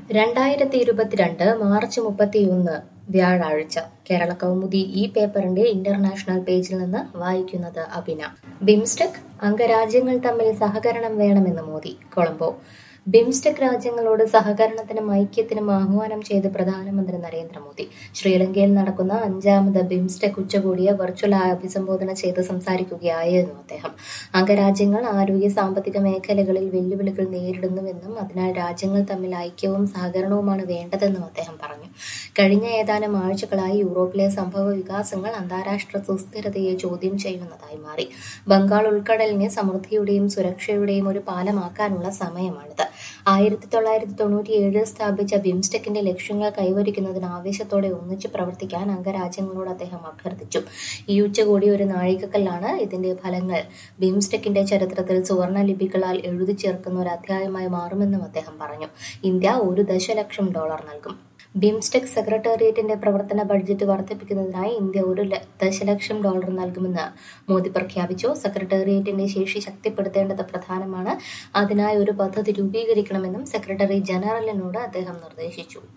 രണ്ടായിരത്തി ഇരുപത്തിരണ്ട് മാർച്ച് മുപ്പത്തിയൊന്ന് വ്യാഴാഴ്ച കേരള കൗമുദി ഈ പേപ്പറിന്റെ ഇന്റർനാഷണൽ പേജിൽ നിന്ന് വായിക്കുന്നത് അഭിന ബിംസ്റ്റെക് അംഗരാജ്യങ്ങൾ തമ്മിൽ സഹകരണം വേണമെന്ന് മോദി കൊളംബോ ബിംസ്റ്റെക് രാജ്യങ്ങളോട് സഹകരണത്തിനും ഐക്യത്തിനും ആഹ്വാനം ചെയ്ത് പ്രധാനമന്ത്രി നരേന്ദ്രമോദി ശ്രീലങ്കയിൽ നടക്കുന്ന അഞ്ചാമത് ബിംസ്റ്റെക് ഉച്ചകോടിയെ വെർച്വലായി അഭിസംബോധന ചെയ്ത് സംസാരിക്കുകയായിരുന്നു അദ്ദേഹം അംഗരാജ്യങ്ങൾ ആരോഗ്യ സാമ്പത്തിക മേഖലകളിൽ വെല്ലുവിളികൾ നേരിടുന്നുവെന്നും അതിനാൽ രാജ്യങ്ങൾ തമ്മിൽ ഐക്യവും സഹകരണവുമാണ് വേണ്ടതെന്നും അദ്ദേഹം പറഞ്ഞു കഴിഞ്ഞ ഏതാനും ആഴ്ചകളായി യൂറോപ്പിലെ സംഭവ വികാസങ്ങൾ അന്താരാഷ്ട്ര സുസ്ഥിരതയെ ചോദ്യം ചെയ്യുന്നതായി മാറി ബംഗാൾ ഉൾക്കടലിനെ സമൃദ്ധിയുടെയും സുരക്ഷയുടെയും ഒരു പാലമാക്കാനുള്ള സമയമാണിത് ആയിരത്തി തൊള്ളായിരത്തി തൊണ്ണൂറ്റിയേഴിൽ സ്ഥാപിച്ച ബിംസ്റ്റെക്കിന്റെ ലക്ഷ്യങ്ങൾ കൈവരിക്കുന്നതിന് ആവേശത്തോടെ ഒന്നിച്ചു പ്രവർത്തിക്കാൻ അംഗരാജ്യങ്ങളോട് അദ്ദേഹം അഭ്യർത്ഥിച്ചു ഈ ഉച്ചകോടി ഒരു നാഴികക്കല്ലാണ് ഇതിന്റെ ഫലങ്ങൾ ബിംസ്റ്റെക്കിന്റെ ചരിത്രത്തിൽ സുവർണ ലിപികളാൽ എഴുതി ചേർക്കുന്ന ഒരു അധ്യായമായി മാറുമെന്നും അദ്ദേഹം പറഞ്ഞു ഇന്ത്യ ഒരു ദശലക്ഷം ഡോളർ നൽകും ബിംസ്റ്റെക് സെക്രട്ടേറിയറ്റിന്റെ പ്രവർത്തന ബഡ്ജറ്റ് വർദ്ധിപ്പിക്കുന്നതിനായി ഇന്ത്യ ഒരു ല- ദശലക്ഷം ഡോളർ നൽകുമെന്ന് മോദി പ്രഖ്യാപിച്ചു സെക്രട്ടേറിയറ്റിന്റെ ശേഷി ശക്തിപ്പെടുത്തേണ്ടത് പ്രധാനമാണ് അതിനായി ഒരു പദ്ധതി രൂപീകരിക്കണമെന്നും സെക്രട്ടറി ജനറലിനോട് അദ്ദേഹം നിർദ്ദേശിച്ചു